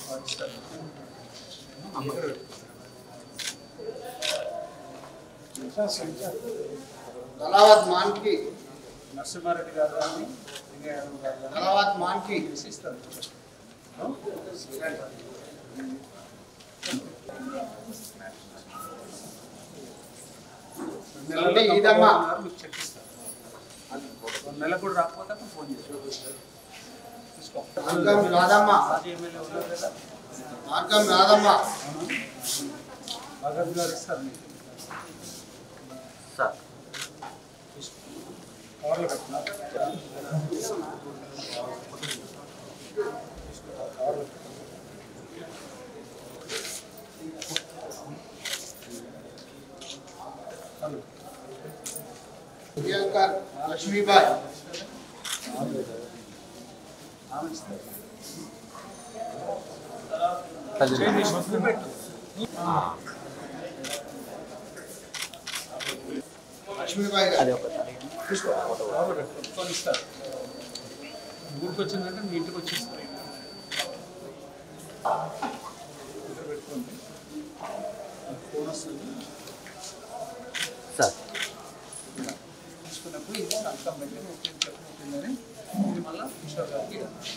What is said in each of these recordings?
దళావత్ మాన్కి నరసింహారెడ్డి గారు కానీ లింగయ్య యాదవ్ గారు కానీ దళావత్ మాన్కి చేసి ఇస్తారు తండ్రి ఈదమ్మ. మీకు చెక్ ఇస్తారు రెండు నెలలు కూడా రాకపోతే అప్పుడు ఫోన్ చేసి తీసుకో మార్గం రాదమ్మ మాజీ ఎమ్మెల్యే ఉన్నారు కదా మార్గం రాదమ్మ భగత్ గారు ఇస్తారు మీకు సార్ కవర్లో పెట్టుకున్నారు హలో ప్రియాంకర్ లక్ష్మీబాయ్ ఆమె ఇస్తారు అది చేయి తీసి ముందు పెట్టు లక్ష్మీబాయి అది గారు ఒక తీసుకో కవర్లో పెట్టు ఫోన్ ఇస్తారు ఊరికి వచ్చిందంటే మీ ఇంటికి వచ్చేస్తారు ఇక్కడ పెట్టుకోండి ఫోన్ వస్తుంది సార్ తీసుకున్నప్పుడు ఇది సంతకం పెట్టి ఓకే చెప్పుకుంటుందని ఇది మళ్ళీ కిషోర్ గారికి ఇవ్వాలి.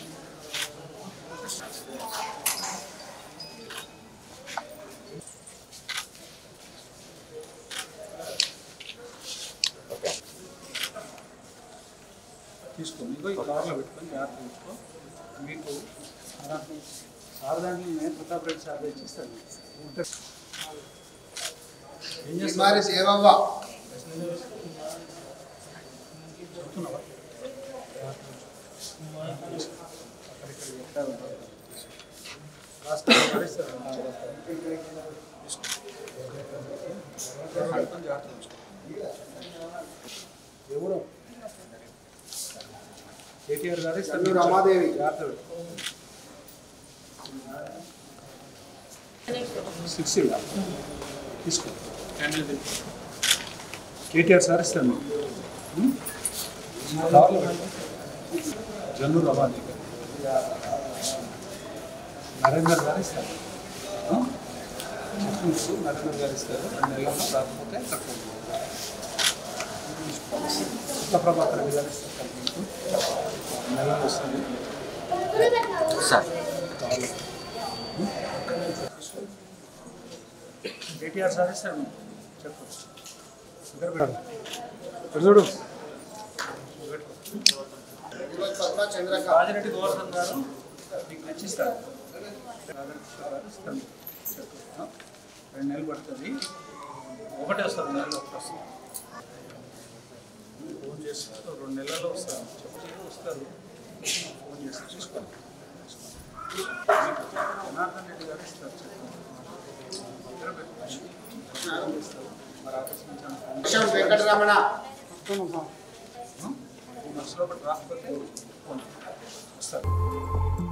తీసుకో మీకు ఈ కార్లో పెట్టుకొని జాగ్రత్త ఉంచుకో మీకు దాంట్లో సార్ దాంట్లో నేను ప్రతాప్ రెడ్డి సార్ తెచ్చి ఇస్తాను ఉంటే ఏం చేస్తారు మరి దేవవ్వ చెప్తున్నావా అక్కడిక్కడ ఎక్కడ రాష్ట్ర భరిస్తారు ఎవరు కేటీఆర్ గారు చంద్రు రమాదేవి. జాగ్రత్త సిక్స్ తీసుకో క్యాండిల్ తీసుకో కేటీఆర్ సార్ ఇస్తాను ఉం? కావాలి మేడం. జన్ను రవాణి నరేందర్ గారు ఇస్తారు ఉం? చెప్పించు నరేందర్ గారు ఇస్తారు రెండు నెలల్లో రాకపోతే తక్కువ కొత్త ప్రభాకర్ రెడ్డి గారు ఇస్తారు కలిపి నెలలో వస్తుంది సార్ కావాలి కేటీఆర్ సార్ ఇస్తాను చెప్పు దగ్గర పెట్టు. ఇక్కడ చూడు ఈరోజు పద్మ చంద్రక రాజిరెడ్డి గోవర్ధన్ గారు మీకు నచ్చిస్తారు రాధాకృష్ణ గారు ఇస్తాను చెప్పు ఆ? రెండు నెలలు పడుతుంది ఒకటే వస్తుంది నెలలో ఒకటి వస్తుంది ఫోన్ చేస్తారు రెండు నెలల్లో వస్తారు చెప్పి వస్తారు ఫోన్ చేసి చూసుకోండి జనార్దన్ రెడ్డి గారు ఇస్తారు చెప్పండి దగ్గర పెట్టుకోండి ఇస్తారు. మరి ఆకర్షించాను విషయం వెంకటరమణ బస్సులో ఒకటి రాకపోతే ఫోన్ వస్తారు